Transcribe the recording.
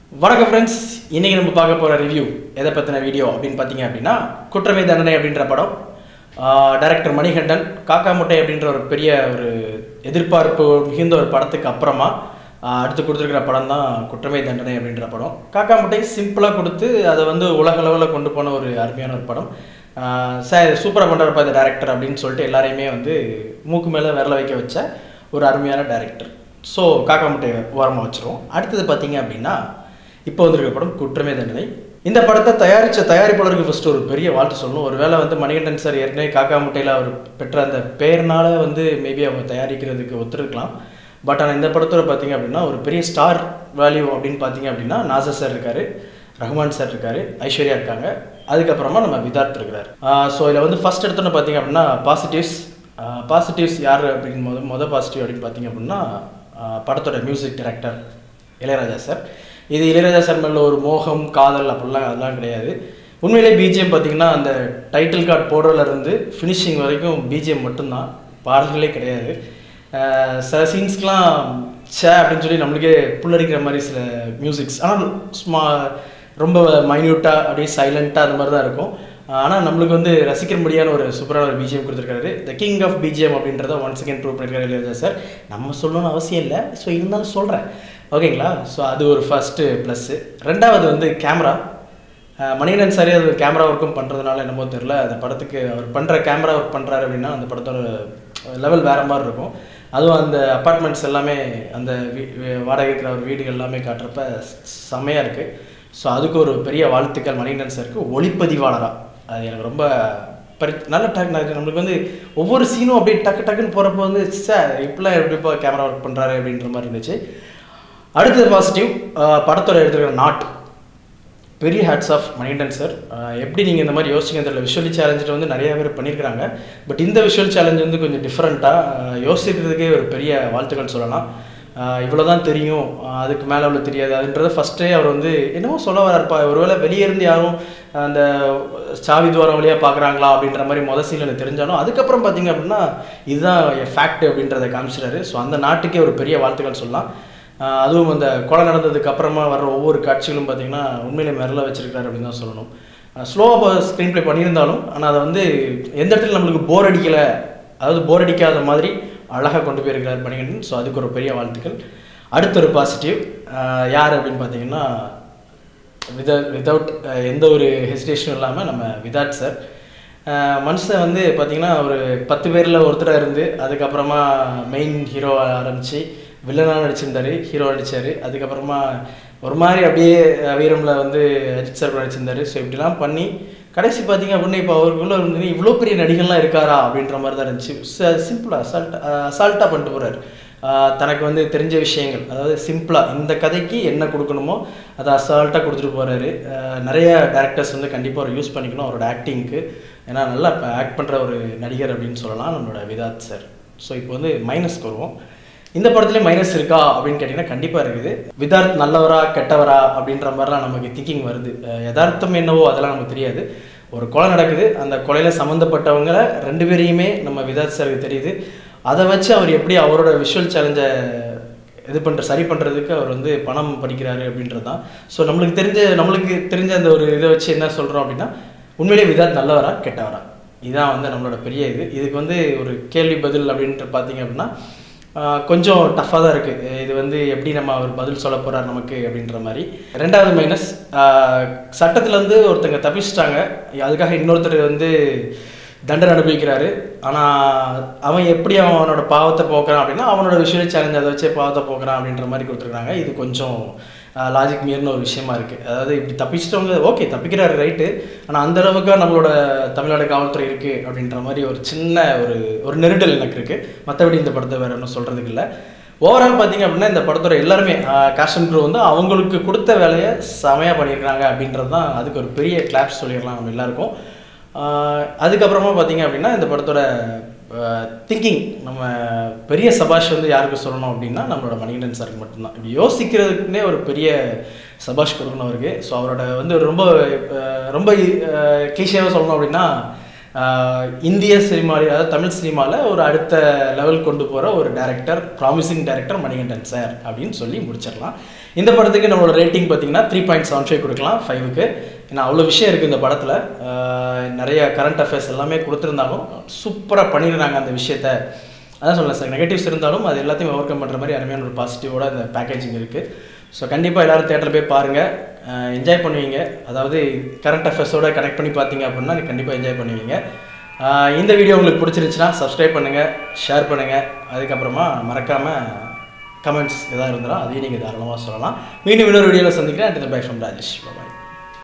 வணக்கம் ஃப்ரெண்ட்ஸ் இன்னைக்கு நம்ம பார்க்க போகிற ரிவ்யூ எதை பற்றின வீடியோ அப்படின்னு பார்த்தீங்க அப்படின்னா குற்றமே தண்டனை அப்படின்ற படம் டைரக்டர் மணிகண்டன் காக்கா முட்டை அப்படின்ற ஒரு பெரிய ஒரு எதிர்பார்ப்பு மிகுந்த ஒரு படத்துக்கு அப்புறமா ஆஹ், அடுத்து கொடுத்துருக்கிற படம் தான் குற்றமே தண்டனை அப்படின்ற படம் காக்கா முட்டை சிம்பிளாக கொடுத்து அதை வந்து உலக அளவில் கொண்டு போன ஒரு அருமையான ஒரு படம் சார் சூப்பராக பண்ணுறப்ப இந்த டேரக்டர் அப்படின்னு சொல்லிட்டு எல்லாரையுமே வந்து மூக்கு மேலே விரல வைக்க வச்ச ஒரு அருமையான டேரக்டர் ஸோ காக்கா முட்டையை ஓரமாக வச்சிருவோம் அடுத்தது பார்த்தீங்க அப்படின்னா இப்போ வந்திருக்க படம் குற்றமே தண்டனை இந்த படத்தை தயாரித்த தயாரிப்பாளருக்கு ஃபர்ஸ்ட் ஒரு பெரிய வாழ்த்து சொல்லணும் ஒருவேளை வந்து மணிகண்டன் சார் ஏற்கனவே காக்கா முட்டையில் அவர் பெற்ற அந்த பேர்னால வந்து மேபி அவங்க தயாரிக்கிறதுக்கு ஒத்துருக்கலாம் பட் ஆனால் இந்த படத்தோட பார்த்தீங்க அப்படின்னா ஒரு பெரிய ஸ்டார் வேல்யூ அப்படின்னு பார்த்தீங்க அப்படின்னா நாசர் சார் இருக்காரு ரஹ்மான் சார் இருக்காரு ஐஸ்வர்யா இருக்காங்க அதுக்கப்புறமா நம்ம விதார்த் இருக்கிறார் ஸோ இதில் வந்து ஃபர்ஸ்ட் எடுத்தோன்னு பார்த்தீங்க அப்படின்னா பாசிட்டிவ்ஸ் பாசிட்டிவ்ஸ் யார் அப்படின்னு முத முத பாசிட்டிவ் அப்படின்னு பார்த்தீங்க அப்படின்னா ஆஹ் படத்தோட மியூசிக் டைரக்டர் இளையராஜா சார் இது இளையராஜா சார் மேலே ஒரு மோகம் காதல் அப்படிலாம் அதெல்லாம் கிடையாது உண்மையிலே பிஜிஎம் பார்த்தீங்கன்னா அந்த டைட்டில் கார்டு போடுறதுல இருந்து ஃபினிஷிங் வரைக்கும் பிஜிஎம் மட்டும்தான் பாடல்களே கிடையாது ஆஹ் சில சீன்ஸ்க்கெலாம் சே அப்படின்னு சொல்லி நம்மளுக்கே புல்லரிக்கிற மாதிரி சில மியூசிக்ஸ் ஆனால் ஸ்மா ரொம்ப மைன்யூட்டாக அப்படியே சைலண்ட்டாக அந்த மாதிரி தான் இருக்கும் ஆனால் நம்மளுக்கு வந்து ரசிக்கும்படியான ஒரு சூப்பரான ஒரு பிஜிஎம் கொடுத்துருக்காரு த கிங் ஆஃப் பிஜிஎம் அப்படின்றத ஒன்ஸ் செகண்ட் ப்ரூவ் பண்ணியிருக்காரு இளையராஜா சார் நம்ம சொல்லணும்னு அவசியம் இல்லை ஸோ இருந்தாலும் சொல்கிறேன் ஓகேங்களா ஸோ அது ஒரு ஃபஸ்ட்டு ப்ளஸ்ஸு ரெண்டாவது வந்து கேமரா மணிகண்டன் சாரி அது கேமரா ஒர்க்கும் பண்ணுறதுனால என்னமோ தெரில அந்த படத்துக்கு அவர் பண்ணுற கேமரா ஒர்க் பண்ணுறாரு அப்படின்னா அந்த படத்தோட லெவல் வேறு மாதிரி இருக்கும் அதுவும் அந்த அப்பார்ட்மெண்ட்ஸ் எல்லாமே அந்த வீ- வீ- வாடகை இருக்கிற ஒரு வீடுகள் எல்லாமே காட்டுறப்ப செமையாக இருக்குது ஸோ அதுக்கு ஒரு பெரிய வாழ்த்துக்கள் மணிகண்டன் சாருக்கு ஒளிப்பதிவாளராக அது எனக்கு ரொம்ப பரி நல்ல டக் நான் நம்மளுக்கு வந்து ஒவ்வொரு சீனும் அப்படியே டக்கு டக்குன்னு போகிறப்போ வந்து சார் இப்படிலாம் எப்படிப்பா கேமரா ஒர்க் பண்ணுறாரு அப்படின்ற மாதிரி இருந்துச்சு அடுத்தது பாசிட்டிவ் படத்தோட எடுத்துக்கிற நாட் பெரிய ஹேட்ஸ் ஆஃப் மணிகண்டன் சார் எப்படி நீங்கள் இந்த மாதிரி யோசிச்சிங்க தெரியல விஷுவலி சேலஞ்சில் வந்து நிறைய பேர் பண்ணியிருக்கிறாங்க பட் இந்த விஷுவல் சேலஞ்ச் வந்து கொஞ்சம் டிஃப்ரெண்ட்டாக யோசிக்கிறதுக்கே ஒரு பெரிய வாழ்த்துக்கள் சொல்லலாம் இவ்வளோ தான் தெரியும் ஆஹ் அதுக்கு மேலே அவ்வளோ தெரியாது அதுன்றதை ஃபஸ்ட்டே அவர் வந்து என்னமோ சொல்ல வராருப்பா ஒருவேளை வெளியே இருந்து யாரும் அந்த சாவி துவாரம் வழியாக பார்க்குறாங்களா அப்படின்ற மாதிரி முத சீன் எனக்கு தெரிஞ்சாலும் அதுக்கப்புறம் பார்த்தீங்க அப்படின்னா இதுதான் ஃபேக்ட் அப்படின்றத காமிச்சிட்டாரு ஸோ அந்த நாட்டுக்கே ஒரு பெரிய வாழ்த்துக்கள் சொல்லலாம் ஆஹ் அதுவும் அந்த கொலை நடந்ததுக்கு அப்புறமா வர்ற ஒவ்வொரு காட்சிகளும் பார்த்தீங்கன்னா உண்மையிலே மிரள வச்சிருக்காரு அப்படின்னு தான் சொல்லணும் ஸ்லோவாக ஸ்க்ரீன் ப்ளே பண்ணியிருந்தாலும் ஆனால் அதை வந்து எந்த இடத்துல நம்மளுக்கு போர் அடிக்கலை அதாவது போர் அடிக்காத மாதிரி அழகாக கொண்டு போயிருக்கிறார் மணிகண்டன் ஸோ அதுக்கு ஒரு பெரிய வாழ்த்துக்கள் அடுத்த ஒரு பாசிட்டிவ் யார் அப்படின்னு பார்த்தீங்கன்னா வித வித்தவுட் எந்த ஒரு ஹெசிடேஷனும் இல்லாமல் நம்ம விதாட் சார் மனுஷன் வந்து பார்த்தீங்கன்னா ஒரு பத்து பேரில் ஒருத்தராக இருந்து அதுக்கப்புறமா மெயின் ஹீரோ ஆரம்பித்து வில்லனாக நடிச்சிருந்தாரு ஹீரோ நடிச்சார் அதுக்கப்புறமா ஒரு மாதிரி அப்படியே வீரமில் வந்து அஜித் சார் நடிச்சிருந்தாரு ஸோ இப்படிலாம் பண்ணி கடைசி பார்த்தீங்க அப்படின்னா இப்போ அவருக்குள்ள வந்து இவ்வளோ பெரிய நடிகர்லாம் இருக்காரா அப்படின்ற மாதிரி தான் இருந்துச்சு சிம்பிளாக அசால்ட் அசால்ட்டாக பண்ணிட்டு போகிறார் தனக்கு வந்து தெரிஞ்ச விஷயங்கள் அதாவது சிம்பிளாக இந்த கதைக்கு என்ன கொடுக்கணுமோ அதை அசால்ட்டாக கொடுத்துட்டு போகிறாரு நிறைய டேரக்டர்ஸ் வந்து கண்டிப்பாக அவர் யூஸ் பண்ணிக்கணும் அவரோட ஆக்டிங்க்கு ஏன்னா நல்லா இப்போ ஆக்ட் பண்ணுற ஒரு நடிகர் அப்படின்னு சொல்லலாம் நம்மளோட விதாத் சார் ஸோ இப்போ வந்து மைனஸ்க்கு வருவோம் இந்த படத்துலேயே மைனஸ் இருக்கா அப்படின்னு கேட்டிங்கன்னா கண்டிப்பாக இருக்குது விதார்த் நல்லவரா கெட்டவரா அப்படின்ற மாதிரிலாம் நமக்கு திங்கிங் வருது அஹ் யதார்த்தம் என்னவோ அதெல்லாம் நமக்கு தெரியாது ஒரு கொலை நடக்குது அந்த கொலையில் சம்மந்தப்பட்டவங்க ரெண்டு பேரையுமே நம்ம விதார்த் சாருக்கு தெரியுது அதை வச்சு அவர் எப்படி அவரோட விஷுவல் சேலஞ்சை இது பண்ணுற சரி பண்ணுறதுக்கு அவர் வந்து பணம் படிக்கிறாரு அப்படின்றது தான் ஸோ நம்மளுக்கு தெரிஞ்ச நம்மளுக்கு தெரிஞ்ச அந்த ஒரு இதை வச்சு என்ன சொல்கிறோம் அப்படின்னா உண்மையிலேயே விதார்த் நல்லவரா கெட்டவரா இதுதான் வந்து நம்மளோட பெரிய இது இதுக்கு வந்து ஒரு கேள்வி பதில் அப்படின்ட்டு பார்த்தீங்க அப்படின்னா ஆஹ் கொஞ்சம் டஃப்பாக தான் இருக்குது இது வந்து எப்படி நம்ம அவர் பதில் சொல்ல போகிறார் நமக்கு அப்படின்ற மாதிரி ரெண்டாவது மைனஸ் சட்டத்தில் வந்து ஒருத்தங்க தப்பிச்சிட்டாங்க அதுக்காக இன்னொருத்தர் வந்து தண்டனை அனுபவிக்கிறாரு ஆனால் அவன் எப்படி அவனோட பாவத்தை போக்குறான் அப்படின்னா அவனோட விஷுவல் சேலஞ்ச் அதை வச்சே பாவத்தை போக்குறான் அப்படின்ற மாதிரி கொடுத்துருக்காங்க இது கொஞ்சம் லாஜிக் மீறின ஒரு விஷயமா இருக்குது அதாவது இப்படி தப்பிச்சிட்டவங்க ஓகே தப்பிக்கிறாரு ரைட்டு ஆனால் அந்த அளவுக்கு நம்மளோட தமிழ்நாடு காவல்துறை இருக்குது அப்படின்ற மாதிரி ஒரு சின்ன ஒரு ஒரு நெருடல் எனக்கு இருக்குது மற்றபடி இந்த படத்தை வேறு ஒன்றும் சொல்கிறதுக்கு இல்லை ஓவரால் பார்த்தீங்க அப்படின்னா இந்த படத்தோட எல்லாருமே காஸ்டன் க்ரூ வந்து அவங்களுக்கு கொடுத்த வேலையை செமையாக பண்ணியிருக்காங்க அப்படின்றது தான் அதுக்கு ஒரு பெரிய கிளாப்ஸ் சொல்லிடலாம் நம்ம எல்லாருக்கும் ஆஹ் அதுக்கப்புறமா பார்த்தீங்க அப்படின்னா இந்த படத்தோட திங்கிங் நம்ம பெரிய சபாஷ் வந்து யாருக்கு சொல்லணும் அப்படின்னா நம்மளோட மணிகண்டன் சாருக்கு மட்டும்தான் இப்படி யோசிக்கிறதுக்குன்னே ஒரு பெரிய சபாஷ் கொடுக்கணும் அவருக்கு ஸோ அவரோட வந்து ரொம்ப ஆஹ் ரொம்ப கிளீஷியாவாக சொல்லணும் அப்படின்னா ஆஹ் இந்திய சினிமாவில் அதாவது தமிழ் சினிமாவில் ஒரு அடுத்த லெவல் கொண்டு போகிற ஒரு director promising director Manikandan sir அப்படின்னு சொல்லி முடிச்சிடலாம் இந்த படத்துக்கு நம்மளோட ரேட்டிங் பார்த்தீங்கன்னா த்ரீ பாயிண்ட் செவன் ஃபைவ் கொடுக்கலாம் ஃபைவுக்கு ஏன்னா அவ்வளோ விஷயம் இருக்குது இந்த படத்தில் நிறைய கரண்ட் அஃபேர்ஸ் எல்லாமே கொடுத்துருந்தாலும் சூப்பராக பண்ணியிருந்தாங்க அந்த விஷயத்த அதான் சொல்லலாம் சார் நெகட்டிவ்ஸ் இருந்தாலும் அது எல்லாத்தையும் ஓவர் கம் பண்ணுற மாதிரி அருமையான ஒரு பாசிட்டிவோட இந்த பேக்கேஜிங் இருக்குது ஸோ கண்டிப்பாக எல்லாரும் தேட்டரில் போய் பாருங்கள் என்ஜாய் பண்ணுவீங்க அதாவது கரண்ட் அஃபேர்ஸோட கனெக்ட் பண்ணி பார்த்தீங்க அப்படின்னா கண்டிப்பாக என்ஜாய் பண்ணுவீங்க ஆஹ் இந்த வீடியோ உங்களுக்கு பிடிச்சிருந்துச்சுன்னா சப்ஸ்கிரைப் பண்ணுங்கள் ஷேர் பண்ணுங்கள் அதுக்கப்புறமா மறக்காமல் கமெண்ட்ஸ் எதாவது இருந்தாலும் அதையும் நீங்கள் தாராளமாக சொல்லலாம் மீண்டும் இன்னொரு வீடியோவில் சந்திக்கிறேன் and back from Rajesh bye